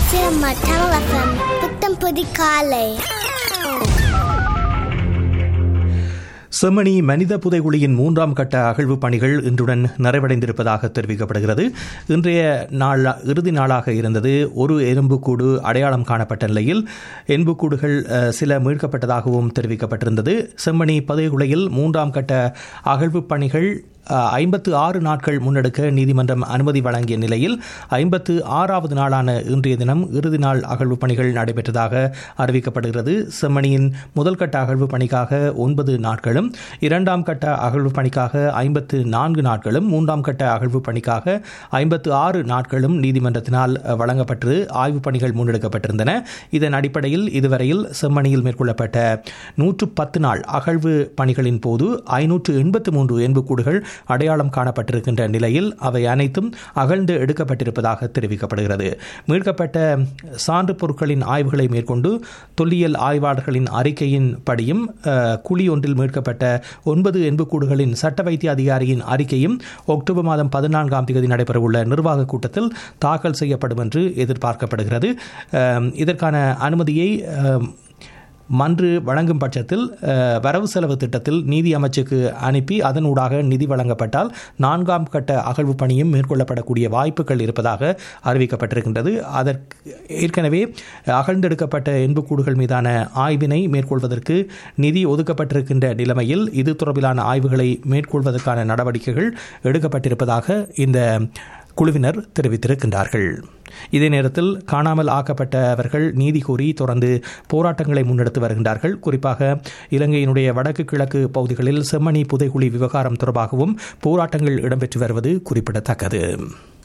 CMR Tamil FM புத்தம் புது காலை செம்மணி மனித புதைகுழியின் மூன்றாம் கட்ட அகழ்வு பணிகள் இன்றுடன் நிறைவடைந்திருப்பதாக தெரிவிக்கப்படுகிறது இன்றைய நாள் இறுதி நாளாக இருந்தது ஒரு எறும்புக்கூடு அடையாளம் காணப்பட்ட நிலையில் எலும்புக்கூடுகள் அஹ், சில மீட்கப்பட்டதாகவும் தெரிவிக்கப்பட்டிருந்தது செம்மணி புதைகுழியில் மூன்றாம் கட்ட அகழ்வு பணிகள் ஐம்பத்து ஆறு நாட்கள் முன்னெடுக்க நீதிமன்றம் அனுமதி வழங்கிய நிலையில் ஐம்பத்து ஆறாவது நாளான இன்றைய தினம் இறுதி நாள் அகழ்வு பணிகள் நடைபெற்றதாக அறிவிக்கப்படுகிறது செம்மணியின் முதல் கட்ட அகழ்வு பணிக்காக ஒன்பது நாட்களும் இரண்டாம் கட்ட அகழ்வு பணிக்காக ஐம்பத்து நான்கு நாட்களும் மூன்றாம் கட்ட அகழ்வு பணிக்காக ஐம்பத்து ஆறு நாட்களும் நீதிமன்றத்தினால் அஹ், வழங்கப்பட்டு ஆய்வுப் பணிகள் முன்னெடுக்கப்பட்டிருந்தன இதன் அடிப்படையில் இதுவரையில் செம்மணியில் மேற்கொள்ளப்பட்ட நூற்று பத்து நாள் அகழ்வு பணிகளின் போது ஐநூற்று எண்பத்து மூன்று எண்புக்கூடுகள் அடையாளம் காணப்பட்டிருக்கின்ற நிலையில் அவை அனைத்தும் அகழ்ந்து எடுக்கப்பட்டிருப்பதாக தெரிவிக்கப்படுகிறது மீட்கப்பட்ட சான்று பொருட்களின் ஆய்வுகளை மேற்கொண்டு தொல்லியல் ஆய்வாளர்களின் அறிக்கையின் படியும் அஹ், குழி ஒன்றில் மீட்கப்பட்ட ஒன்பது எண்புக்கூடுகளின் சட்ட வைத்திய அதிகாரியின் அறிக்கையும் அக்டோபர் மாதம் பதினான்காம் தேதி நடைபெறவுள்ள நிர்வாக கூட்டத்தில் தாக்கல் செய்யப்படும் என்று எதிர்பார்க்கப்படுகிறது அஹ், இதற்கான அனுமதியை அஹ், மன்று வழங்கும் பட்சத்தில் அஹ், வரவு செலவு திட்டத்தில் நீதி அமைச்சுக்கு அனுப்பி அதனூடாக நிதி வழங்கப்பட்டால் நான்காம் கட்ட அகழ்வு பணியும் மேற்கொள்ளப்படக்கூடிய வாய்ப்புகள் இருப்பதாக அறிவிக்கப்பட்டிருக்கின்றது அதற்கு ஏற்கனவே அகழ்ந்தெடுக்கப்பட்ட எண்புக்கூடுகள் மீதான ஆய்வினை மேற்கொள்வதற்கு நிதி ஒதுக்கப்பட்டிருக்கின்ற நிலைமையில் இது தொடர்பிலான ஆய்வுகளை மேற்கொள்வதற்கான நடவடிக்கைகள் எடுக்கப்பட்டிருப்பதாக இந்த குழுவினர் தெரிவித்திருக்கின்றார்கள் இதே நேரத்தில் காணாமல் ஆக்கப்பட்டவர்கள் நீதி கோரி தொடர்ந்து போராட்டங்களை முன்னெடுத்து வருகின்றார்கள் குறிப்பாக இலங்கையினுடைய வடக்கு கிழக்கு பகுதிகளில் செம்மணி புதைகுழி விவகாரம் தொடர்பாகவும் போராட்டங்கள் இடம்பெற்று வருவது குறிப்பிடத்தக்கது